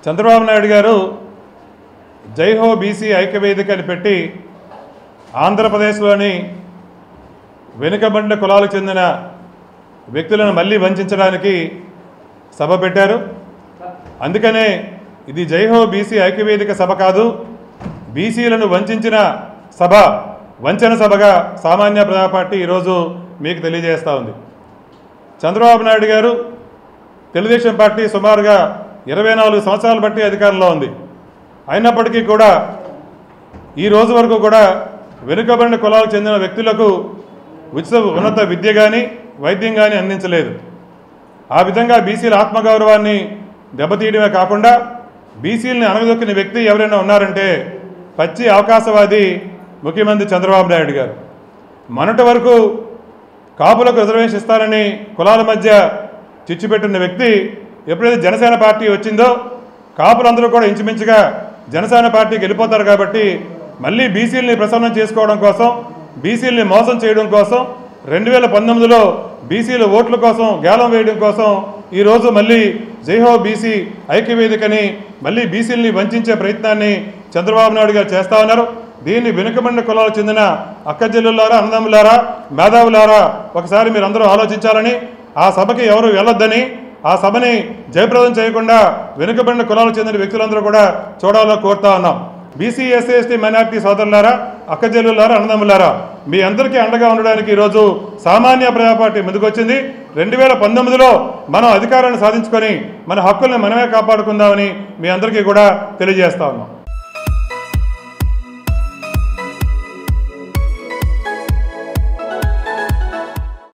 చంద్రబాబు నాయుడు గారు జైహో బీసీ ఐక్యవేదిక అని పెట్టి ఆంధ్రప్రదేశ్లోని వెనుకబడిన కులాలకు చెందిన వ్యక్తులను మళ్ళీ వంచడానికి సభ పెట్టారు అందుకనే ఇది జైహో బీసీ ఐక్యవేదిక సభ కాదు బీసీలను వంచిన సభ వంచన సభగా సామాన్య ప్రజా పార్టీ ఈరోజు మీకు తెలియజేస్తూ ఉంది చంద్రబాబు నాయుడు గారు తెలుగుదేశం పార్టీ సుమారుగా ఇరవై నాలుగు సంవత్సరాలు బట్టి అధికారంలో ఉంది అయినప్పటికీ కూడా ఈ రోజు వరకు కూడా వెనుకబడిన కులాలకు చెందిన వ్యక్తులకు ఉచిత ఉన్నత విద్య కానీ వైద్యం కానీ అందించలేదు ఆ విధంగా బీసీల ఆత్మగౌరవాన్ని దెబ్బతీయడమే కాకుండా బీసీలని అనగదొక్కిన వ్యక్తి ఎవరైనా ఉన్నారంటే పచ్చి అవకాశవాది ముఖ్యమంత్రి చంద్రబాబు నాయుడు గారు మొన్నటి వరకు కాపులకు రిజర్వేషన్ ఇస్తారని కులాల మధ్య చిచ్చుపెట్టిన వ్యక్తి ఎప్పుడైతే జనసేన పార్టీ వచ్చిందో కాపులందరూ కూడా ఇంచుమించుగా జనసేన పార్టీకి వెళ్ళిపోతారు కాబట్టి మళ్ళీ బీసీలని ప్రసన్నం చేసుకోవడం కోసం బీసీలని మోసం చేయడం కోసం రెండు వేల పంతొమ్మిదిలో బీసీల ఓట్ల కోసం గేలం వేయడం కోసం ఈరోజు మళ్ళీ జైహో బీసీ ఐక్యవేదికని మళ్ళీ బీసీలని వంచే ప్రయత్నాన్ని చంద్రబాబు నాయుడు గారు చేస్తా ఉన్నారు దీన్ని వెనుకబడిన కులాలకు చెందిన అక్కచెల్లులారా అన్నదమ్ములారా మేధావులారా ఒకసారి మీరు అందరూ ఆలోచించాలని ఆ సభకి ఎవరు వెళ్ళొద్దని ఆ సభని జయప్రదం చేయకుండా వెనుకబడిన కులాలకు చెందిన వ్యక్తులందరూ కూడా చూడాలని కోరుతా ఉన్నాం బీసీ ఎస్సీ ఎస్టీ మైనార్టీ సోదరులారా అక్కచెల్లులారా అన్నదమ్ములారా మీ అందరికీ అండగా ఉండడానికి ఈరోజు సామాన్య ప్రజా పార్టీ ముందుకొచ్చింది రెండు వేల పంతొమ్మిదిలో మనం అధికారాన్ని సాధించుకొని మన హక్కుల్ని మనమే కాపాడుకుందామని మీ అందరికీ కూడా తెలియజేస్తా ఉన్నాం